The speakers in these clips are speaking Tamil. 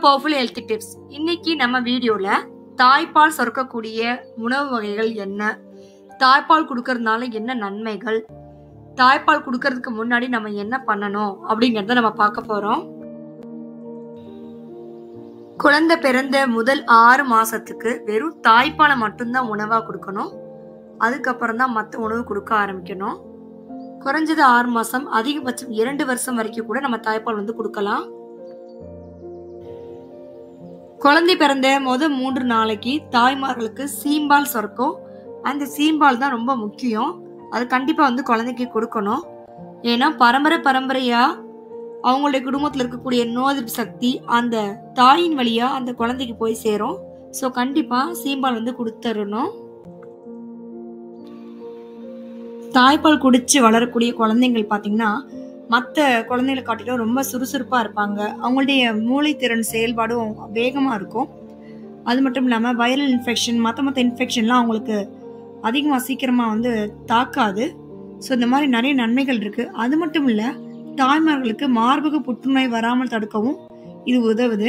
பவர்ஃபுல் ஹெல்த் டிப்ஸ் இன்னைக்கு நம்ம வீடியோல தாய்ப்பால் சுரக்கக்கூடிய உணவு வகைகள் என்ன தாய்ப்பால் கொடுக்கறதுனால என்ன நன்மைகள் தாய்ப்பால் கொடுக்கறதுக்கு முன்னாடி நம்ம என்ன பண்ணணும் அப்படிங்கறத நம்ம பார்க்க போறோம் குழந்தை பிறந்த முதல் ஆறு மாசத்துக்கு வெறும் தாய்ப்பாலை மட்டும்தான் உணவா கொடுக்கணும் அதுக்கப்புறம் தான் மற்ற உணவு கொடுக்க ஆரம்பிக்கணும் குறைஞ்சது ஆறு மாசம் அதிகபட்சம் இரண்டு வருஷம் வரைக்கும் கூட நம்ம தாய்ப்பால் வந்து கொடுக்கலாம் குழந்தை பிறந்த முத மூன்று நாளைக்கு தாய்மார்களுக்கு சீம்பால் சுரக்கும் அந்த சீம்பால் தான் ரொம்ப முக்கியம் அது கண்டிப்பா வந்து குழந்தைக்கு கொடுக்கணும் ஏன்னா பரம்பரை பரம்பரையா அவங்களுடைய குடும்பத்தில் இருக்கக்கூடிய நோய் எதிர்ப்பு சக்தி அந்த தாயின் வழியா அந்த குழந்தைக்கு போய் சேரும் ஸோ கண்டிப்பா சீம்பால் வந்து கொடுத்துடணும் தாய்ப்பால் குடிச்சு வளரக்கூடிய குழந்தைங்கள் பார்த்தீங்கன்னா மற்ற குழந்தைகளை காட்டிலும் ரொம்ப சுறுசுறுப்பாக இருப்பாங்க அவங்களுடைய மூளைத்திறன் செயல்பாடும் வேகமாக இருக்கும் அது மட்டும் இல்லாமல் வைரல் இன்ஃபெக்ஷன் மற்ற மற்ற இன்ஃபெக்ஷன்லாம் அவங்களுக்கு அதிகமாக சீக்கிரமாக வந்து தாக்காது ஸோ இந்த மாதிரி நிறைய நன்மைகள் இருக்குது அது மட்டும் இல்லை தாய்மார்களுக்கு மார்பக புற்றுநோய் வராமல் தடுக்கவும் இது உதவுது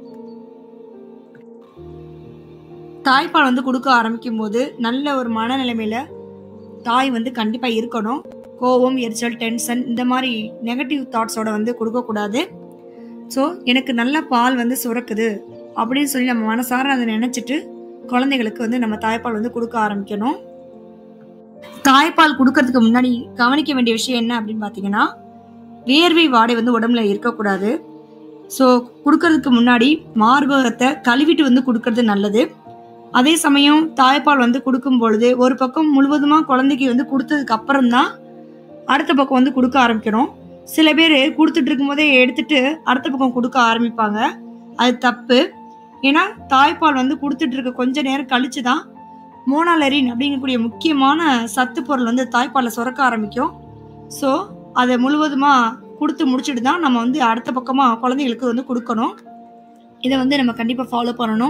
தாய்ப்பால் வந்து கொடுக்க ஆரம்பிக்கும் போது நல்ல ஒரு மனநிலைமையில தாய் வந்து கண்டிப்பா இருக்கணும் கோவம் எரிச்சல் டென்ஷன் இந்த மாதிரி நெகட்டிவ் தாட்ஸோட வந்து கொடுக்கக்கூடாது ஸோ எனக்கு நல்ல பால் வந்து சுரக்குது அப்படின்னு சொல்லி நம்ம மனசார அதை நினைச்சிட்டு குழந்தைகளுக்கு வந்து நம்ம தாய்ப்பால் வந்து கொடுக்க ஆரம்பிக்கணும் தாய்ப்பால் கொடுக்கறதுக்கு முன்னாடி கவனிக்க வேண்டிய விஷயம் என்ன அப்படின்னு பார்த்தீங்கன்னா வேர்வை வாடை வந்து உடம்புல இருக்கக்கூடாது ஸோ கொடுக்கறதுக்கு முன்னாடி மார்பகத்தை கழுவிட்டு வந்து கொடுக்கறது நல்லது அதே சமயம் தாய்ப்பால் வந்து கொடுக்கும் பொழுது ஒரு பக்கம் முழுவதுமாக குழந்தைக்கு வந்து கொடுத்ததுக்கு அப்புறம் தான் அடுத்த பக்கம் வந்து கொடுக்க ஆரம்பிக்கணும் சில பேர் கொடுத்துட்டு இருக்கும்போதே எடுத்துட்டு அடுத்த பக்கம் கொடுக்க ஆரம்பிப்பாங்க அது தப்பு ஏன்னா தாய்ப்பால் வந்து கொடுத்துட்டு இருக்க கொஞ்ச நேரம் கழிச்சு தான் மோனாலரின் அப்படிங்கக்கூடிய முக்கியமான சத்து பொருள் வந்து தாய்ப்பாலில் சுரக்க ஆரம்பிக்கும் ஸோ அதை முழுவதுமாக கொடுத்து முடிச்சுட்டு தான் நம்ம வந்து அடுத்த பக்கமாக குழந்தைகளுக்கு வந்து கொடுக்கணும் இதை வந்து நம்ம கண்டிப்பாக ஃபாலோ பண்ணணும்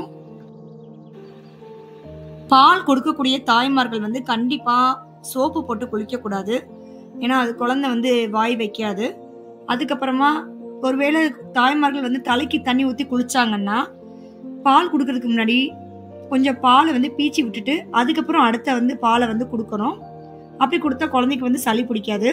பால் கொடுக்கக்கூடிய தாய்மார்கள் வந்து கண்டிப்பாக சோப்பு போட்டு குளிக்கக்கூடாது ஏன்னா அது குழந்தை வந்து வாய் வைக்காது அதுக்கப்புறமா ஒருவேளை தாய்மார்கள் வந்து தலைக்கு தண்ணி ஊற்றி குளிச்சாங்கன்னா பால் கொடுக்கறதுக்கு முன்னாடி கொஞ்சம் பாலை வந்து பீச்சி விட்டுட்டு அதுக்கப்புறம் அடுத்த வந்து பாலை வந்து கொடுக்கணும் அப்படி கொடுத்தா குழந்தைக்கு வந்து சளி பிடிக்காது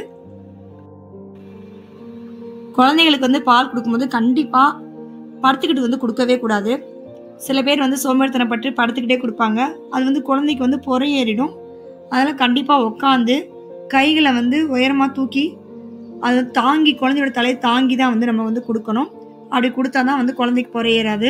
குழந்தைங்களுக்கு வந்து பால் கொடுக்கும்போது கண்டிப்பாக படுத்துக்கிட்டு வந்து கொடுக்கவே கூடாது சில பேர் வந்து சோம்பேறித்தனப்பட்டு படுத்துக்கிட்டே கொடுப்பாங்க அது வந்து குழந்தைக்கு வந்து பொறையேறிடும் அதெல்லாம் கண்டிப்பாக உட்காந்து கைகளை வந்து உயரமாக தூக்கி அதை தாங்கி குழந்தையோட தலையை தாங்கி தான் வந்து நம்ம வந்து கொடுக்கணும் அப்படி கொடுத்தா தான் வந்து குழந்தைக்கு பொறையேறாது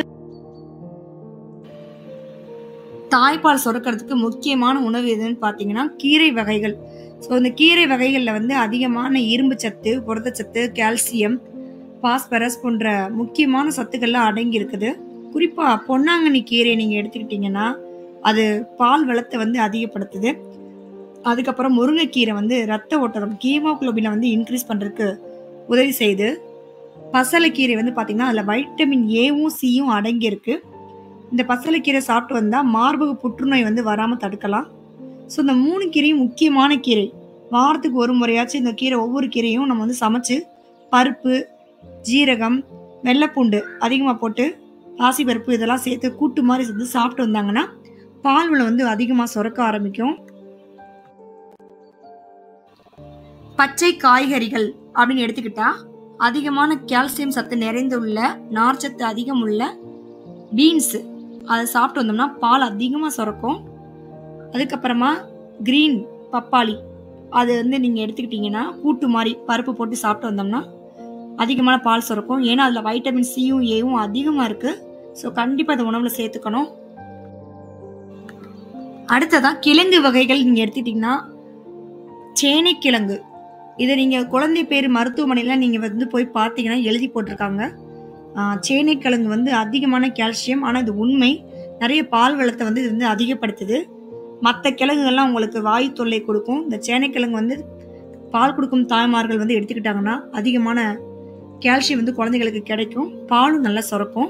தாய்ப்பால் சுரக்கிறதுக்கு முக்கியமான உணவு எதுன்னு பார்த்தீங்கன்னா கீரை வகைகள் ஸோ இந்த கீரை வகைகளில் வந்து அதிகமான இரும்பு சத்து புரதச்சத்து கால்சியம் பாஸ்பரஸ் போன்ற முக்கியமான சத்துக்கள்லாம் அடங்கி இருக்குது குறிப்பாக பொன்னாங்கண்ணி கீரை நீங்கள் எடுத்துக்கிட்டிங்கன்னா அது பால் வளத்தை வந்து அதிகப்படுத்துது அதுக்கப்புறம் முருங்கைக்கீரை வந்து ரத்த ஓட்டம் கீமோகுளோபினை வந்து இன்க்ரீஸ் பண்ணுறதுக்கு உதவி செய்யுது பசலைக்கீரை வந்து பார்த்திங்கன்னா அதில் வைட்டமின் ஏவும் சியும் அடங்கியிருக்கு இந்த பசலைக்கீரை சாப்பிட்டு வந்தால் மார்பக புற்றுநோய் வந்து வராமல் தடுக்கலாம் ஸோ இந்த மூணு கீரையும் முக்கியமான கீரை வாரத்துக்கு ஒரு முறையாச்சும் இந்த கீரை ஒவ்வொரு கீரையும் நம்ம வந்து சமைச்சு பருப்பு ஜீரகம் வெள்ளைப்பூண்டு அதிகமாக போட்டு பாசிப்பருப்பு இதெல்லாம் சேர்த்து கூட்டு மாதிரி செஞ்சு சாப்பிட்டு வந்தாங்கன்னா பால்வளம் வந்து அதிகமாக சுரக்க ஆரம்பிக்கும் பச்சை காய்கறிகள் அப்படின்னு எடுத்துக்கிட்டா அதிகமான கால்சியம் சத்து நிறைந்துள்ள நார்ச்சத்து அதிகம் உள்ள பீன்ஸ் அதை சாப்பிட்டு வந்தோம்னா பால் அதிகமாக சுரக்கும் அதுக்கப்புறமா கிரீன் பப்பாளி அது வந்து நீங்கள் எடுத்துக்கிட்டிங்கன்னா கூட்டு மாதிரி பருப்பு போட்டு சாப்பிட்டு வந்தோம்னா அதிகமான பால் சுரக்கும் ஏன்னா அதில் வைட்டமின் சியும் ஏவும் அதிகமாக இருக்குது ஸோ கண்டிப்பாக அதை உணவில் சேர்த்துக்கணும் அடுத்ததான் கிழங்கு வகைகள் நீங்கள் எடுத்துக்கிட்டிங்கன்னா சேனைக்கிழங்கு இதை நீங்கள் குழந்தை பேர் மருத்துவமனையில் நீங்கள் வந்து போய் பார்த்தீங்கன்னா எழுதி போட்டிருக்காங்க சேனைக்கிழங்கு வந்து அதிகமான கால்சியம் ஆனால் இது உண்மை நிறைய பால் வளத்தை வந்து இது வந்து அதிகப்படுத்துது மற்ற கிழங்குகள்லாம் உங்களுக்கு வாயு தொல்லை கொடுக்கும் இந்த சேனைக்கிழங்கு வந்து பால் கொடுக்கும் தாய்மார்கள் வந்து எடுத்துக்கிட்டாங்கன்னா அதிகமான கால்சியம் வந்து குழந்தைகளுக்கு கிடைக்கும் பாலும் நல்லா சுரக்கும்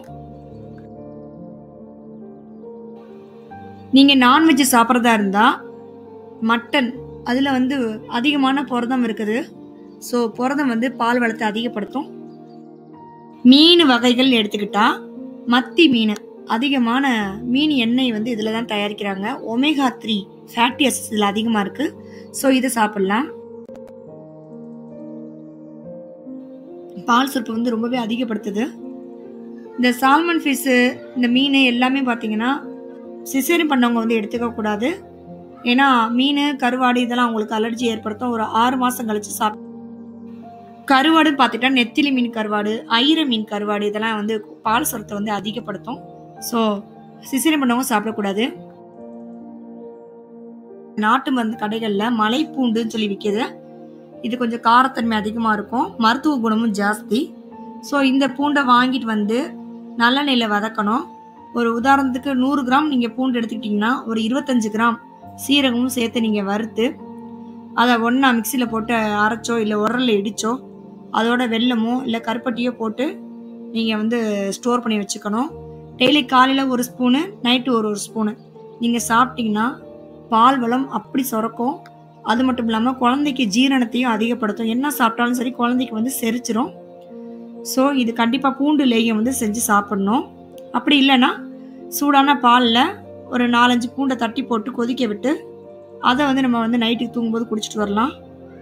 நீங்கள் நான்வெஜ் சாப்பிட்றதா இருந்தால் மட்டன் அதில் வந்து அதிகமான புரதம் இருக்குது ஸோ புரதம் வந்து பால் வளத்தை அதிகப்படுத்தும் மீன் வகைகள் எடுத்துக்கிட்டா மத்தி மீன் அதிகமான மீன் எண்ணெய் வந்து இதில் தான் தயாரிக்கிறாங்க ஒமேகா த்ரீ ஃபேட்டி அசிட்ஸ் இதில் அதிகமாக இருக்கு ஸோ இதை சாப்பிடலாம் பால் சுரப்பு வந்து ரொம்பவே அதிகப்படுத்துது இந்த சால்மன் ஃபிஷ்ஷு இந்த மீன் எல்லாமே பார்த்தீங்கன்னா சிசேரின் பண்ணவங்க வந்து எடுத்துக்க கூடாது ஏன்னா மீன் கருவாடு இதெல்லாம் அவங்களுக்கு அலர்ஜி ஏற்படுத்தும் ஒரு ஆறு மாதம் கழிச்சு சாப் கருவாடுன்னு பார்த்துட்டா நெத்திலி மீன் கருவாடு ஐர மீன் கருவாடு இதெல்லாம் வந்து பால் சுரத்தை வந்து அதிகப்படுத்தும் ஸோ சிசேரின் பண்ணவங்க சாப்பிடக்கூடாது நாட்டு மருந்து கடைகளில் மலைப்பூண்டுன்னு சொல்லி விற்கிது இது கொஞ்சம் காரத்தன்மை அதிகமாக இருக்கும் மருத்துவ குணமும் ஜாஸ்தி ஸோ இந்த பூண்டை வாங்கிட்டு வந்து நல்லெண்ணெயில் வதக்கணும் ஒரு உதாரணத்துக்கு நூறு கிராம் நீங்கள் பூண்டு எடுத்துக்கிட்டிங்கன்னா ஒரு இருபத்தஞ்சு கிராம் சீரகமும் சேர்த்து நீங்கள் வறுத்து அதை ஒன்றா மிக்சியில் போட்டு அரைச்சோ இல்லை உரலில் இடிச்சோ அதோட வெல்லமோ இல்லை கருப்பட்டியோ போட்டு நீங்கள் வந்து ஸ்டோர் பண்ணி வச்சுக்கணும் டெய்லி காலையில் ஒரு ஸ்பூனு நைட்டு ஒரு ஒரு ஸ்பூனு நீங்கள் சாப்பிட்டீங்கன்னா பால் வளம் அப்படி சுரக்கும் அது மட்டும் இல்லாமல் குழந்தைக்கு ஜீரணத்தையும் அதிகப்படுத்தும் என்ன சாப்பிட்டாலும் சரி குழந்தைக்கு வந்து செரிச்சிரும் ஸோ இது கண்டிப்பாக பூண்டு லேகியம் வந்து செஞ்சு சாப்பிடணும் அப்படி இல்லைன்னா சூடான பாலில் ஒரு நாலஞ்சு பூண்டை தட்டி போட்டு கொதிக்க விட்டு அதை வந்து நம்ம வந்து நைட்டுக்கு தூங்கும்போது குடிச்சிட்டு வரலாம்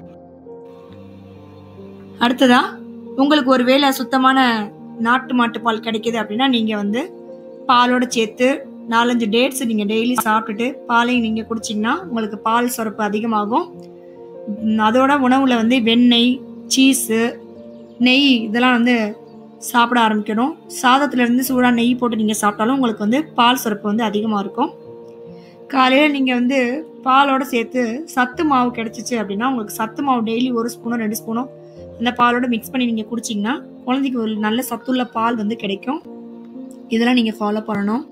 அடுத்ததா உங்களுக்கு ஒரு வேளை சுத்தமான நாட்டு மாட்டு பால் கிடைக்குது அப்படின்னா நீங்கள் வந்து பாலோட சேர்த்து நாலஞ்சு டேட்ஸ் நீங்கள் டெய்லி சாப்பிட்டுட்டு பாலையும் நீங்கள் குடிச்சிங்கன்னா உங்களுக்கு பால் சுரப்பு அதிகமாகும் உம், அதோட உணவில் வந்து வெண்ணெய் சீஸு நெய் இதெல்லாம் வந்து சாப்பிட ஆரம்பிக்கணும் சாதத்துல இருந்து சூடாக நெய் போட்டு நீங்கள் சாப்பிட்டாலும் உங்களுக்கு வந்து பால் சுரப்பு வந்து அதிகமாக இருக்கும் காலையில் நீங்கள் வந்து பாலோட சேர்த்து சத்து மாவு கிடைச்சிச்சு அப்படின்னா உங்களுக்கு சத்து மாவு டெய்லி ஒரு ஸ்பூனோ ரெண்டு ஸ்பூனோ அந்த பாலோட மிக்ஸ் பண்ணி நீங்கள் குடிச்சிங்கன்னா குழந்தைக்கு ஒரு நல்ல சத்துள்ள பால் வந்து கிடைக்கும் இதெல்லாம் நீங்கள் ஃபாலோ பண்ணணும்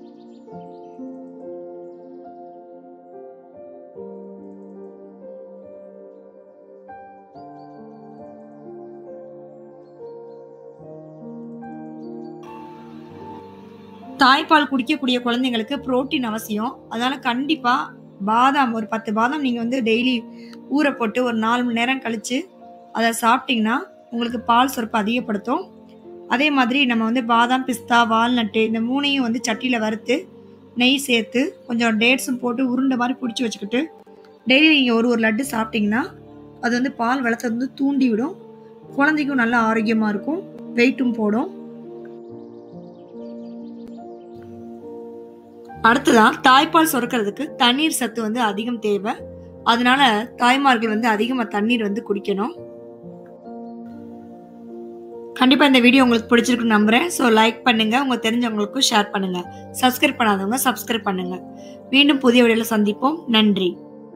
தாய்ப்பால் குடிக்கக்கூடிய குழந்தைங்களுக்கு புரோட்டீன் அவசியம் அதனால கண்டிப்பா பாதாம் ஒரு பத்து பாதாம் நீங்க வந்து டெய்லி ஊற போட்டு ஒரு நாலு மணி நேரம் கழிச்சு அதை சாப்பிட்டீங்கன்னா உங்களுக்கு பால் சுரப்பு அதிகப்படுத்தும் அதே மாதிரி நம்ம வந்து பாதாம் பிஸ்தா வால்நட்டு இந்த மூணையும் வந்து சட்டியில் வறுத்து நெய் சேர்த்து கொஞ்சம் டேட்ஸும் போட்டு உருண்டை மாதிரி பிடிச்சி வச்சுக்கிட்டு டெய்லி நீங்கள் ஒரு ஒரு லட்டு சாப்பிட்டீங்கன்னா அது வந்து பால் வளத்தை வந்து தூண்டி விடும் குழந்தைக்கும் நல்ல ஆரோக்கியமாக இருக்கும் வெயிட்டும் போடும் அடுத்ததா தாய்ப்பால் சுரக்கிறதுக்கு தண்ணீர் சத்து வந்து அதிகம் தேவை அதனால தாய்மார்கள் வந்து அதிகமா தண்ணீர் வந்து குடிக்கணும் கண்டிப்பா இந்த வீடியோ உங்களுக்கு பிடிச்சிருக்குன்னு நம்புறேன் ஸோ லைக் பண்ணுங்க உங்க தெரிஞ்சவங்களுக்கும் ஷேர் பண்ணுங்க சப்ஸ்கிரைப் பண்ணாதவங்க சப்ஸ்கிரைப் பண்ணுங்க மீண்டும் புதிய வீடியோல சந்திப்போம் நன்றி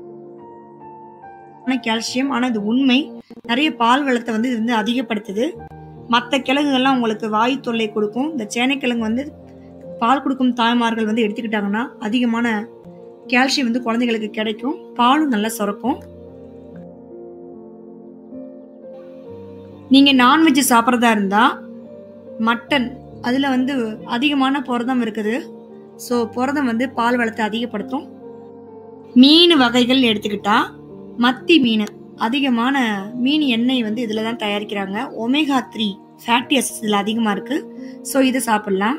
கால்சியம் ஆனா இது உண்மை நிறைய பால் வளத்தை வந்து இது வந்து அதிகப்படுத்துது மற்ற கிழங்குகள்லாம் உங்களுக்கு வாயு தொல்லை கொடுக்கும் இந்த சேனைக்கிழங்கு வந்து பால் கொடுக்கும் தாய்மார்கள் வந்து எடுத்துக்கிட்டாங்கன்னா அதிகமான கால்சியம் வந்து குழந்தைகளுக்கு கிடைக்கும் பாலும் நல்லா சுரக்கும் நீங்க நான்வெஜ் சாப்பிட்றதா இருந்தா மட்டன் அதுல வந்து அதிகமான புரதம் இருக்குது ஸோ புரதம் வந்து பால் வளத்தை அதிகப்படுத்தும் மீன் வகைகள் எடுத்துக்கிட்டா மத்தி மீன் அதிகமான மீன் எண்ணெய் வந்து இதில் தான் தயாரிக்கிறாங்க ஒமேகா த்ரீ ஃபேட்டி அசிட்ஸ் இதில் அதிகமாக இருக்கு ஸோ இதை சாப்பிடலாம்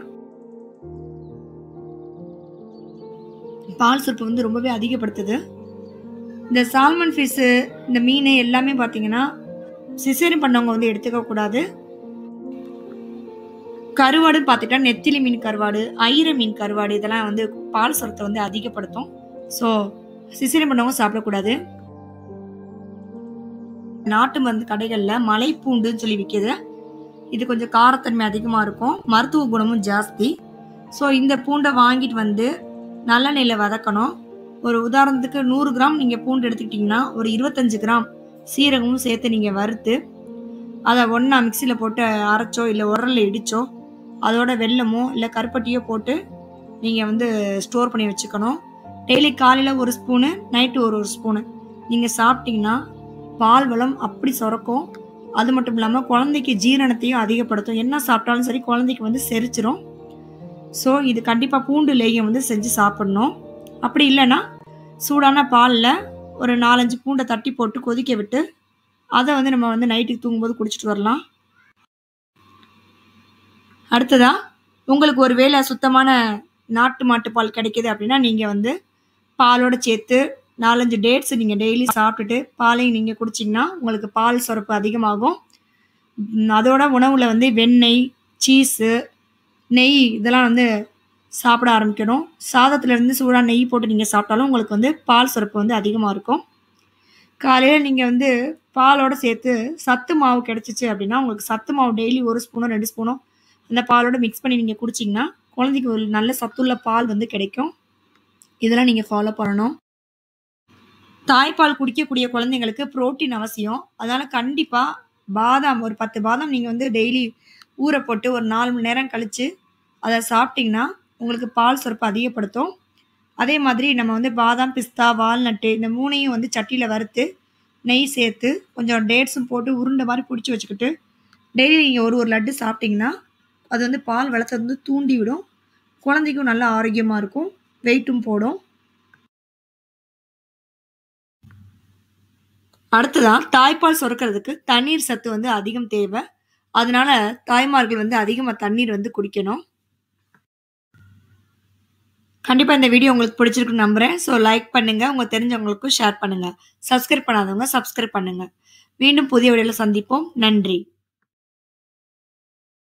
பால் சுரப்பு வந்து ரொம்பவே அதிகப்படுத்துது இந்த சால்மன் ஃபிஷ்ஷு இந்த மீன் எல்லாமே பார்த்தீங்கன்னா சிசேரின் பண்ணவங்க வந்து எடுத்துக்க கூடாது கருவாடுன்னு பார்த்துட்டா நெத்திலி மீன் கருவாடு ஐர மீன் கருவாடு இதெல்லாம் வந்து பால் சுரத்தை வந்து அதிகப்படுத்தும் ஸோ சிசேரின் பண்ணவங்க சாப்பிடக்கூடாது நாட்டு மருந்து கடைகளில் மலைப்பூண்டுன்னு சொல்லி விற்கிது இது கொஞ்சம் காரத்தன்மை அதிகமாக இருக்கும் மருத்துவ குணமும் ஜாஸ்தி ஸோ இந்த பூண்டை வாங்கிட்டு வந்து நல்லெண்ணெயில் வதக்கணும் ஒரு உதாரணத்துக்கு நூறு கிராம் நீங்கள் பூண்டு எடுத்துக்கிட்டிங்கன்னா ஒரு இருபத்தஞ்சு கிராம் சீரகமும் சேர்த்து நீங்கள் வறுத்து அதை ஒன்றா மிக்சியில் போட்டு அரைச்சோ இல்லை உரலில் இடிச்சோ அதோட வெல்லமோ இல்லை கருப்பட்டியோ போட்டு நீங்கள் வந்து ஸ்டோர் பண்ணி வச்சுக்கணும் டெய்லி காலையில் ஒரு ஸ்பூனு நைட்டு ஒரு ஒரு ஸ்பூனு நீங்கள் சாப்பிட்டீங்கன்னா பால் வளம் அப்படி சுரக்கும் அது மட்டும் இல்லாமல் குழந்தைக்கு ஜீரணத்தையும் அதிகப்படுத்தும் என்ன சாப்பிட்டாலும் சரி குழந்தைக்கு வந்து செரிச்சிரும் ஸோ இது கண்டிப்பாக பூண்டு லேகியம் வந்து செஞ்சு சாப்பிடணும் அப்படி இல்லைன்னா சூடான பாலில் ஒரு நாலஞ்சு பூண்டை தட்டி போட்டு கொதிக்க விட்டு அதை வந்து நம்ம வந்து நைட்டுக்கு தூங்கும்போது குடிச்சிட்டு வரலாம் அடுத்ததா உங்களுக்கு ஒரு வேளை சுத்தமான நாட்டு மாட்டு பால் கிடைக்கிது அப்படின்னா நீங்கள் வந்து பாலோட சேர்த்து நாலஞ்சு டேட்ஸ் நீங்கள் டெய்லி சாப்பிட்டுட்டு பாலையும் நீங்கள் குடிச்சிங்கன்னா உங்களுக்கு பால் சுரப்பு அதிகமாகும் ம், அதோட உணவில் வந்து வெண்ணெய் சீஸு நெய் இதெல்லாம் வந்து சாப்பிட ஆரம்பிக்கணும் சாதத்துலேருந்து சூடாக நெய் போட்டு நீங்கள் சாப்பிட்டாலும் உங்களுக்கு வந்து பால் சுரப்பு வந்து அதிகமாக இருக்கும் காலையில் நீங்கள் வந்து பாலோட சேர்த்து சத்து மாவு கிடச்சிச்சு அப்படின்னா உங்களுக்கு சத்து மாவு டெய்லி ஒரு ஸ்பூனோ ரெண்டு ஸ்பூனோ அந்த பாலோட மிக்ஸ் பண்ணி நீங்கள் குடிச்சிங்கன்னா குழந்தைக்கு ஒரு நல்ல சத்துள்ள பால் வந்து கிடைக்கும் இதெல்லாம் நீங்கள் ஃபாலோ பண்ணணும் தாய்ப்பால் குடிக்கக்கூடிய குழந்தைங்களுக்கு புரோட்டீன் அவசியம் அதனால் கண்டிப்பாக பாதாம் ஒரு பத்து பாதாம் நீங்கள் வந்து டெய்லி ஊற போட்டு ஒரு நாலு மணி நேரம் கழித்து அதை சாப்பிட்டிங்கன்னா உங்களுக்கு பால் சுரப்பு அதிகப்படுத்தும் அதே மாதிரி நம்ம வந்து பாதாம் பிஸ்தா வால்நட்டு இந்த மூணையும் வந்து சட்டியில் வறுத்து நெய் சேர்த்து கொஞ்சம் டேட்ஸும் போட்டு உருண்டை மாதிரி பிடிச்சி வச்சுக்கிட்டு டெய்லி நீங்கள் ஒரு ஒரு லட்டு சாப்பிட்டிங்கன்னா அது வந்து பால் வளர்த்தது வந்து தூண்டி விடும் குழந்தைக்கும் நல்ல ஆரோக்கியமாக இருக்கும் வெயிட்டும் போடும் அடுத்ததான் தாய்ப்பால் சுரக்கிறதுக்கு தண்ணீர் சத்து வந்து அதிகம் தேவை அதனால தாய்மார்கள் வந்து அதிகமாக தண்ணீர் வந்து குடிக்கணும் கண்டிப்பாக இந்த வீடியோ உங்களுக்கு பிடிச்சிருக்குன்னு நம்புகிறேன் ஸோ லைக் பண்ணுங்கள் உங்கள் தெரிஞ்சவங்களுக்கும் ஷேர் பண்ணுங்கள் சப்ஸ்கிரைப் பண்ணாதவங்க சப்ஸ்கிரைப் பண்ணுங்கள் மீண்டும் புதிய வீடியோவில் சந்திப்போம் நன்றி